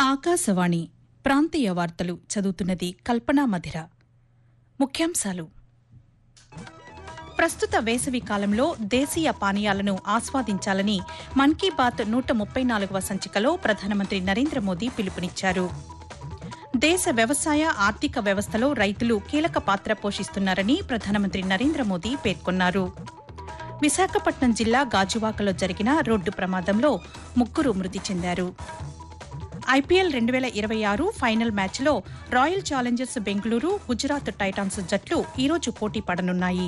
ఆకాశవాణి ప్రాంతీయ వార్తలు చదువుతున్నది కల్పనా మధిర ముఖ్యాంశాలు ప్రస్తుత వేసవి కాలంలో దేశీయ పానీయాలను ఆస్వాదించాలని మన్ కీ బాత్ నూట ముప్పై నాలుగవ సంచికలో ప్రధానమంత్రి నరేంద్ర మోదీ పిలుపునిచ్చారు దేశ వ్యవసాయ ఆర్థిక వ్యవస్థలో రైతులు కీలక పాత్ర పోషిస్తున్నారని ప్రధానమంత్రి నరేంద్ర మోదీ పేర్కొన్నారు విశాఖపట్నం జిల్లా గాజువాకలో జరిగిన రోడ్డు ప్రమాదంలో ముగ్గురు మృతి చెందారు ఐపీఎల్ రెండు వేల ఇరవై ఆరు ఫైనల్ మ్యాచ్లో royal challengers Bengaluru Gujarat titans జట్లు ఈరోజు పోటీ పడనున్నాయి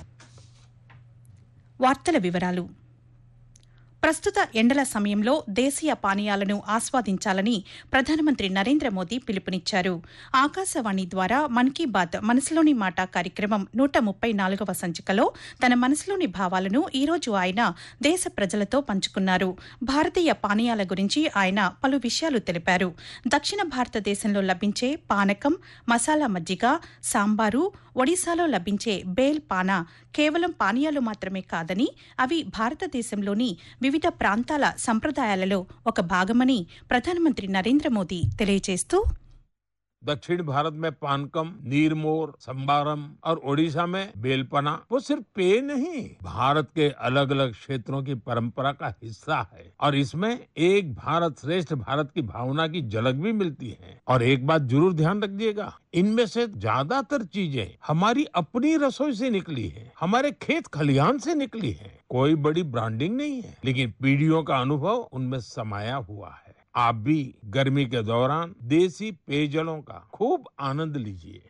వార్తల వివరాలు ప్రస్తుత ఎండల సమయంలో దేశీయ పానీయాలను ఆస్వాదించాలని ప్రధానమంత్రి నరేంద్ర మోదీ పిలుపునిచ్చారు ఆకాశవాణి ద్వారా మన్ కీ బాత్ మనసులోని మాట కార్యక్రమం నూట ముప్పై నాలుగవ సంచికలో తన మనసులోని భావాలను ఈ రోజు ఆయన దేశ ప్రజలతో పంచుకున్నారు భారతీయ పానీయాల గురించి ఆయన పలు విషయాలు తెలిపారు దక్షిణ భారతదేశంలో లభించే పానకం మసాలా మజ్జిగ సాంబారు ఒడిశాలో లభించే బేల్ పానా కేవలం పానీయాలు మాత్రమే కాదని అవి భారతదేశంలోని వివిధ ప్రాంతాల సంప్రదాయాలలో ఒక భాగమని ప్రధానమంత్రి నరేంద్ర మోదీ తెలియజేస్తూ दक्षिण भारत में पानकम नीरमोर संबारम और ओडिशा में बेलपना वो सिर्फ पेय नहीं भारत के अलग अलग क्षेत्रों की परंपरा का हिस्सा है और इसमें एक भारत श्रेष्ठ भारत की भावना की झलक भी मिलती है और एक बात जरूर ध्यान रखिएगा इनमें से ज्यादातर चीजें हमारी अपनी रसोई से निकली है हमारे खेत खलिहान से निकली है कोई बड़ी ब्रांडिंग नहीं है लेकिन पीढ़ियों का अनुभव उनमें समाया हुआ है आप भी गर्मी के दौरान देसी पेयजलों का खूब आनंद लीजिए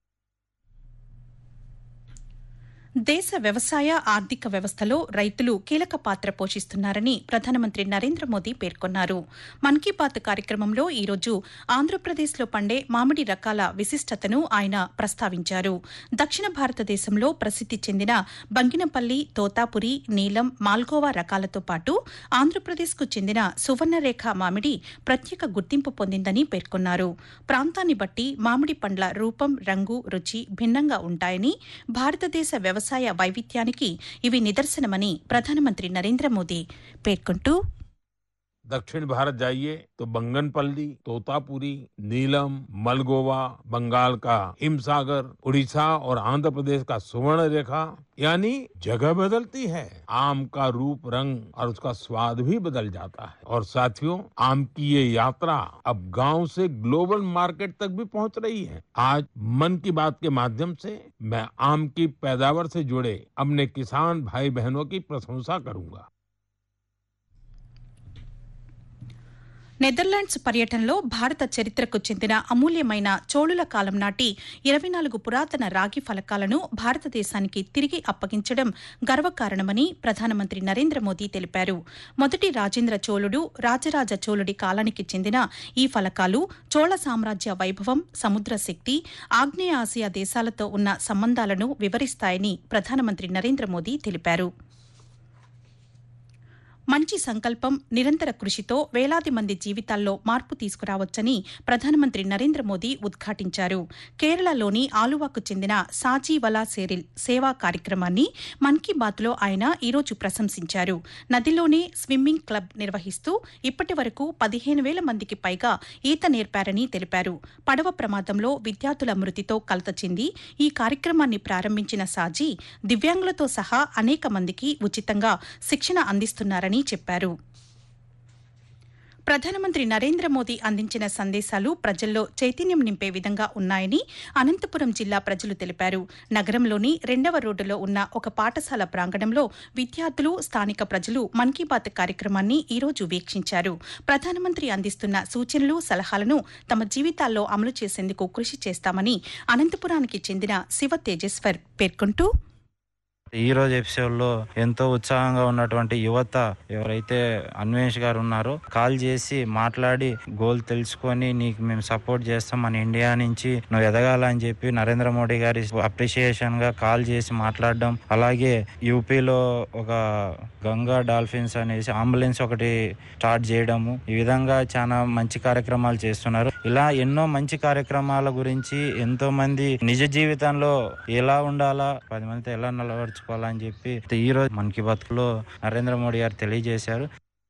దేశ వ్యవసాయ ఆర్థిక వ్యవస్థలో రైతులు కీలక పాత్ర పోషిస్తున్నారని ప్రధానమంత్రి నరేంద్ర మోదీ పేర్కొన్నారు మన్ కీ బాత్ కార్యక్రమంలో ఈరోజు ఆంధ్రప్రదేశ్లో పండే మామిడి రకాల విశిష్టతను ఆయన ప్రస్తావించారు దక్షిణ భారతదేశంలో ప్రసిద్ది చెందిన బంగినపల్లి తోతాపురి నీలం మాల్గోవా రకాలతో పాటు ఆంధ్రప్రదేశ్కు చెందిన సువర్ణరేఖ మామిడి ప్రత్యేక గుర్తింపు పొందిందని పేర్కొన్నారు ప్రాంతాన్ని బట్టి మామిడి పండ్ల రూపం రంగు రుచి భిన్నంగా ఉంటాయని భారతదేశ వ్యవసాయ వైవిధ్యానికి ఇవి నిదర్శనమని ప్రధానమంత్రి నరేంద్ర మోదీ పేర్కొంటూ दक्षिण भारत जाइए तो बंगनपल्ली तोतापुरी नीलम मलगोवा बंगाल का हिमसागर उड़ीसा और आंध्र प्रदेश का सुवर्ण रेखा यानी जगह बदलती है आम का रूप रंग और उसका स्वाद भी बदल जाता है और साथियों आम की ये यात्रा अब गांव से ग्लोबल मार्केट तक भी पहुंच रही है आज मन की बात के माध्यम से मैं आम की पैदावार से जुड़े अपने किसान भाई बहनों की प्रशंसा करूंगा నెదర్లాండ్స్ పర్యటనలో భారత చరిత్రకు చెందిన అమూల్యమైన చోళుల కాలం నాటి ఇరవై నాలుగు పురాతన రాగి ఫలకాలను భారతదేశానికి తిరిగి అప్పగించడం గర్వకారణమని ప్రధానమంత్రి నరేంద్ర మోదీ తెలిపారు మొదటి రాజేంద్ర చోళుడు రాజరాజ చోళుడి కాలానికి చెందిన ఈ ఫలకాలు చోళ సామ్రాజ్య వైభవం సముద్ర శక్తి ఆగ్నేయ ఆసియా దేశాలతో ఉన్న సంబంధాలను వివరిస్తాయని ప్రధానమంత్రి నరేంద్ర మోదీ తెలిపారు మంచి సంకల్పం నిరంతర కృషితో వేలాది మంది జీవితాల్లో మార్పు తీసుకురావచ్చని ప్రధానమంత్రి నరేంద్ర మోదీ ఉద్ఘాటించారు కేరళలోని ఆలువాకు చెందిన సాజీవలా సేరిల్ సేవా కార్యక్రమాన్ని మన్ కీ బాత్లో ఆయన ఈరోజు ప్రశంసించారు నదిలోనే స్విమ్మింగ్ క్లబ్ నిర్వహిస్తూ ఇప్పటి వరకు పదిహేను వేల మందికి పైగా ఈత నేర్పారని తెలిపారు పడవ ప్రమాదంలో విద్యార్థుల మృతితో కలత చెంది ఈ కార్యక్రమాన్ని ప్రారంభించిన సాజీ దివ్యాంగులతో సహా అనేక మందికి ఉచితంగా శిక్షణ అందిస్తున్నారని చెప్పారు ప్రధానమంత్రి నరేంద్ర మోదీ అందించిన సందేశాలు ప్రజల్లో చైతన్యం నింపే విధంగా ఉన్నాయని అనంతపురం జిల్లా ప్రజలు తెలిపారు నగరంలోని రెండవ రోడ్డులో ఉన్న ఒక పాఠశాల ప్రాంగణంలో విద్యార్థులు స్థానిక ప్రజలు మన్ కీ బాత్ కార్యక్రమాన్ని ఈరోజు వీక్షించారు ప్రధానమంత్రి అందిస్తున్న సూచనలు సలహాలను తమ జీవితాల్లో అమలు చేసేందుకు కృషి చేస్తామని అనంతపురానికి చెందిన శివ తేజేశ్వర్ పేర్కొంటూ ఈ రోజు ఎపిసోడ్ లో ఎంతో ఉత్సాహంగా ఉన్నటువంటి యువత ఎవరైతే అన్వేష్ గారు ఉన్నారో కాల్ చేసి మాట్లాడి గోల్ తెలుసుకొని నీకు మేము సపోర్ట్ చేస్తాం మన ఇండియా నుంచి నువ్వు ఎదగాలని చెప్పి నరేంద్ర మోడీ గారి అప్రిషియేషన్ గా కాల్ చేసి మాట్లాడడం అలాగే యూపీలో ఒక గంగా డాల్ఫిన్స్ అనేసి అంబులెన్స్ ఒకటి స్టార్ట్ చేయడము ఈ విధంగా చాలా మంచి కార్యక్రమాలు చేస్తున్నారు ఇలా ఎన్నో మంచి కార్యక్రమాల గురించి ఎంతో మంది నిజ జీవితంలో ఎలా ఉండాలా పది మందితో ఎలా నిలబడుచుకోవాలని చెప్పి ఈ రోజు మన్ కీ బాత్ లో నరేంద్ర మోడీ గారు తెలియజేశారు